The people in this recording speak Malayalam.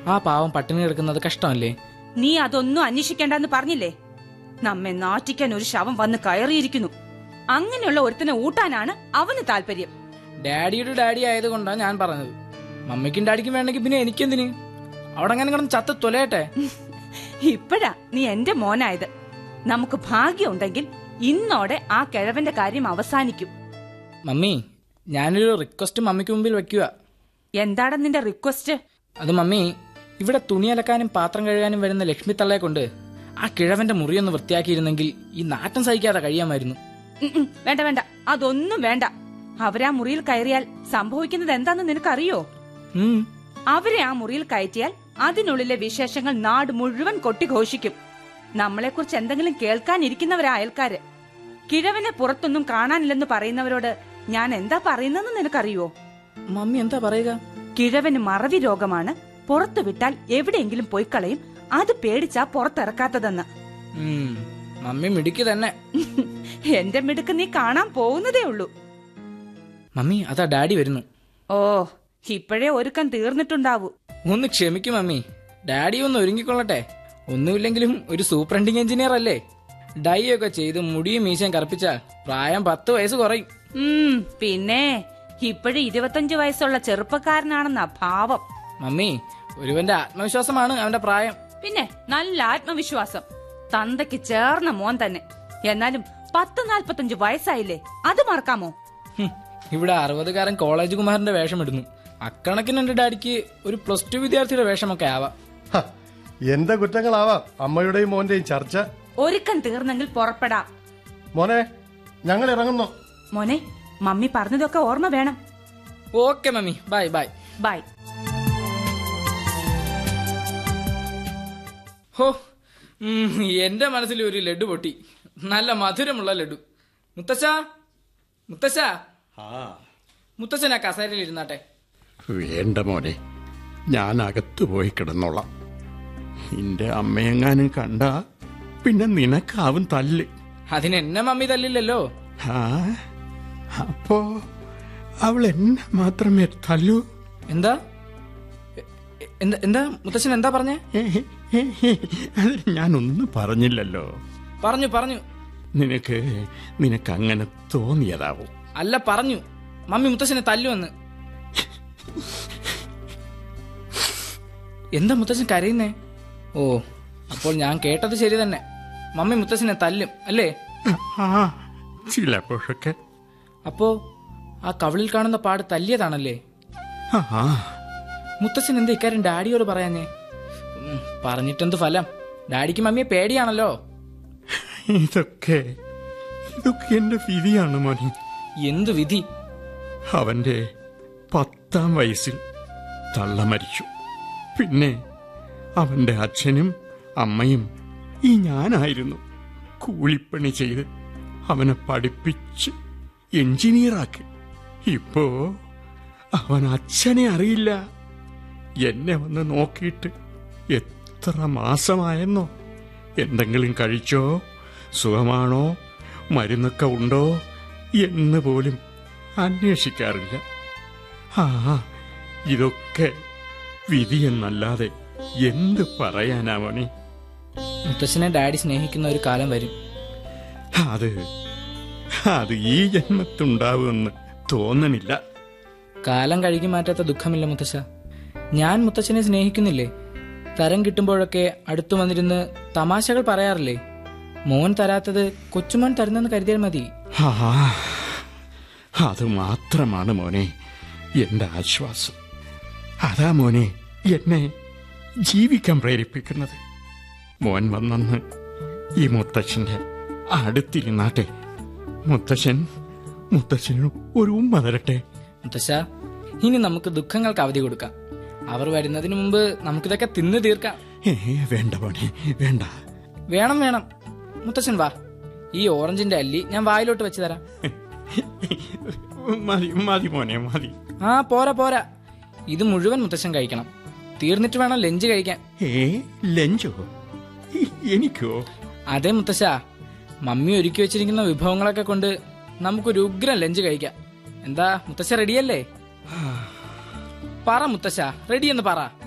ആ പാവം പട്ടിണി കിടക്കുന്നത് കഷ്ടമല്ലേ നീ അതൊന്നും അന്വേഷിക്കേണ്ടെന്ന് പറഞ്ഞില്ലേ നമ്മെ നാറ്റിക്കാൻ ഒരു ശവം വന്ന് കയറിയിരിക്കുന്നു അങ്ങനെയുള്ള ഒരുത്തനെ ഊട്ടാനാണ് അവന് താല്പര്യം ഡാഡിയുടെ ഡാഡി ആയതുകൊണ്ടാണ് ഞാൻ പറഞ്ഞത് മമ്മിക്കും ഡാഡിക്കും വേണമെങ്കിൽ പിന്നെ എനിക്കെന്തിന് അവിടെ അങ്ങനെ കിടന്ന് ചത്ത് തൊലയട്ടെ ഇപ്പഴാ നീ എന്റെ മോനായത് നമുക്ക് ഭാഗ്യമുണ്ടെങ്കിൽ ഇന്നോടെ ആ കിഴവന്റെ കാര്യം അവസാനിക്കും മമ്മി ഞാനൊരു റിക്വസ്റ്റ് മമ്മിക്ക് മുമ്പിൽ വെക്കുക എന്താണ് നിന്റെ റിക്വസ്റ്റ് അത് മമ്മി ഇവിടെ തുണി അലക്കാനും പാത്രം കഴുകാനും വരുന്ന ലക്ഷ്മി തള്ളയെ കൊണ്ട് ആ കിഴവന്റെ മുറിയൊന്ന് വൃത്തിയാക്കിയിരുന്നെങ്കിൽ ഈ നാറ്റം സഹിക്കാതെ കഴിയാമായിരുന്നു ഉം ഉം, വേണ്ട വേണ്ട അതൊന്നും വേണ്ട അവരാ മുറിയിൽ കയറിയാൽ സംഭവിക്കുന്നത് എന്താന്ന് നിനക്കറിയോ ഉം അവരെ ആ മുറിയിൽ കയറ്റിയാൽ അതിനുള്ളിലെ വിശേഷങ്ങൾ നാട് മുഴുവൻ കൊട്ടിഘോഷിക്കും നമ്മളെക്കുറിച്ച് എന്തെങ്കിലും കേൾക്കാനിരിക്കുന്നവരാ അയൽക്കാര് കിഴവനെ പുറത്തൊന്നും കാണാനില്ലെന്ന് പറയുന്നവരോട് ഞാൻ എന്താ പറയുന്നതെന്ന് നിനക്കറിയോ മമ്മി എന്താ പറയുക കിഴവന് മറവി രോഗമാണ് പുറത്തു വിട്ടാൽ എവിടെയെങ്കിലും പോയി കളയും അത് പേടിച്ചാ പുറത്തിറക്കാത്തതെന്ന് ഉം, മമ്മി മിടുക്കി തന്നെ എന്റെ മിടുക്ക് നീ കാണാൻ പോകുന്നതേ ഉള്ളൂ മമ്മി അതാ ഡാഡി വരുന്നു ഓ ഇപ്പോഴേ ഒരുക്കം തീർന്നിട്ടുണ്ടാവൂ ഒന്ന് ക്ഷമിക്കും മമ്മി ഡാഡി ഒന്ന് ഒരുങ്ങിക്കൊള്ളട്ടെ ഒന്നുമില്ലെങ്കിലും ഒരു സൂപ്രണ്ടിങ് എഞ്ചിനീയർ അല്ലേ ഡൈ ഒക്കെ ചെയ്ത് മുടിയും മീശയും കറുപ്പിച്ചാൽ പ്രായം പത്ത് വയസ്സ് കുറയും ഉം പിന്നെ ഇപ്പോഴും ഇരുപത്തഞ്ചു വയസ്സുള്ള ചെറുപ്പക്കാരനാണെന്നാ ഭാവം മമ്മി ഒരുവന്റെ ആത്മവിശ്വാസമാണ് അവന്റെ പ്രായം പിന്നെ നല്ല ആത്മവിശ്വാസം തന്തയ്ക്ക് ചേർന്ന മോൻ തന്നെ എന്നാലും പത്ത് നാൽപ്പത്തഞ്ച് വയസ്സായില്ലേ അത് മറക്കാമോ ഹും, ഇവിടെ അറുപതുകാരൻ കോളേജ് കുമാരന്റെ വേഷമിടുന്നു അക്കണക്കിന് എന്റെ ഡാഡിക്ക് ഒരു പ്ലസ് ടു വിദ്യാർത്ഥിയുടെ വേഷമൊക്കെ ആവാം ഹ, എന്റെ കുറ്റങ്ങളാവാം അമ്മയുടെയും മോന്റെയും ചർച്ച ഒരുക്കം തീർന്നെങ്കിൽ പുറപ്പെടാം മോനെ ഞങ്ങൾ ഇറങ്ങുന്നു മോനെ മമ്മി പറഞ്ഞതൊക്കെ ഓർമ്മ വേണം okay mummy bye bye bye ഹോ ഉം, എന്റെ മനസ്സിൽ ഒരു ലഡു പൊട്ടി നല്ല മധുരമുള്ള ലഡു മുത്തശ്ശ മുത്തശ്ശ മുത്തശ്ശൻ ആ കസേരയിൽ ഇരുന്നാട്ടെ വേണ്ട മോനെ ഞാൻ അകത്തു പോയി കിടന്നോളാം നിന്റെ അമ്മയെങ്ങാനും കണ്ട പിന്നെ നിനക്കാവും തല്ല് അതിന് എന്നെ മമ്മി തല്ലില്ലല്ലോ ആ അപ്പോ അവൾ എന്നെ മാത്രമേ തല്ലൂ എന്താ എ- എ- എന്താ എന്താ മുത്തശ്ശൻ എന്താ പറഞ്ഞേ അതിന് ഞാനൊന്നും പറഞ്ഞില്ലല്ലോ പറഞ്ഞു പറഞ്ഞു നിനക്ക് നിനക്ക് അങ്ങനെ തോന്നിയതാവും അല്ല പറഞ്ഞു മമ്മി മുത്തശ്ശനെ തല്ലുവന്ന് എന്താ മുത്തശ്ശൻ കരയുന്നേ ഓ അപ്പോൾ ഞാൻ കേട്ടത് ശരി തന്നെ മമ്മി മുത്തശ്ശനെ തല്ലും അല്ലേ ആ ചിലപ്പോഴൊക്കെ അപ്പോ ആ കവിളിൽ കാണുന്ന പാട് തല്ലിയതാണല്ലേ ആ മുത്തശ്ശൻ എന്താ ഇക്കാര്യം ഡാഡിയോട് പറയാഞ്ഞേ ഉം, പറഞ്ഞിട്ടെന്ത് ഫലം ഡാഡിക്ക് മമ്മിയെ പേടിയാണല്ലോ ഇതൊക്കെ ഇതൊക്കെ എന്റെ വിധിയാണ് മോനെ എന്തു വിധി അവന്റെ പത്താം വയസ്സിൽ തള്ള മരിച്ചു പിന്നെ അവന്റെ അച്ഛനും അമ്മയും ഈ ഞാനായിരുന്നു കൂലിപ്പണി ചെയ്ത് അവനെ പഠിപ്പിച്ച് എഞ്ചിനീയറാക്കി ഇപ്പോ അവൻ അച്ഛനെ അറിയില്ല എന്നെ വന്ന് നോക്കിയിട്ട് എത്ര മാസമായെന്നോ എന്തെങ്കിലും കഴിച്ചോ സുഖമാണോ മരുന്നൊക്കെ ഉണ്ടോ എന്ന് പോലും അന്വേഷിക്കാറില്ല ആ ഇതൊക്കെ വിധിയെന്നല്ലാതെ എന്ത് പറയാനാ മണി മുത്തശ്ശനെ ഡാഡി സ്നേഹിക്കുന്ന ഒരു കാലം വരും അത് അത് ഈ ജന്മത്തുണ്ടാവുമെന്ന് തോന്നണില്ല കാലം കഴുകി മാറ്റാത്ത ദുഃഖമില്ല മുത്തശ്ശ ഞാൻ മുത്തച്ഛനെ സ്നേഹിക്കുന്നില്ലേ തരം കിട്ടുമ്പോഴൊക്കെ അടുത്തു വന്നിരുന്ന് തമാശകൾ പറയാറില്ലേ മോൻ തരാത്തത് കൊച്ചുമോൻ തരുന്നെന്ന് കരുതിയാൽ മതി ആ അത് മാത്രമാണ് മോനെ എന്റെ ആശ്വാസം അതാ മോനെ എന്നെ ജീവിക്കാൻ പ്രേരിപ്പിക്കുന്നത് മോൻ വന്നെന്ന് ഈ മുത്തച്ഛന്റെ അടുത്തിരുന്നാട്ടെ മുത്തച്ഛൻ മുത്തച്ഛന് ഒരു ഉമ്മ തരട്ടെ മുത്തശ്ശ ഇനി നമുക്ക് ദുഃഖങ്ങൾക്ക് അവധി കൊടുക്കാം അവർ വരുന്നതിന് മുമ്പ് നമുക്കിതൊക്കെ തിന്നു തീർക്കാം ഏ വേണ്ട മോനെ വേണ്ട വേണം വേണം മുത്തശ്ശൻ വാ ഈ ഓറഞ്ചിന്റെ അല്ലി ഞാൻ വായിലോട്ട് വെച്ച് തരാം മതി മതി മോനെ മതി ആ പോരാ പോരാ ഇത് മുഴുവൻ മുത്തശ്ശൻ കഴിക്കണം തീർന്നിട്ട് വേണം ലഞ്ച് കഴിക്കാൻ ഏ ലഞ്ചോ എ- എനിക്കോ അതെ മുത്തശ്ശ മമ്മി ഒരുക്കി വെച്ചിരിക്കുന്ന വിഭവങ്ങളൊക്കെ കൊണ്ട് നമുക്കൊരു ഉഗ്രം ലഞ്ച് കഴിക്കാം എന്താ മുത്തശ്ശ റെഡിയല്ലേ പറ മുത്തശ്ശ റെഡിയെന്ന് പറ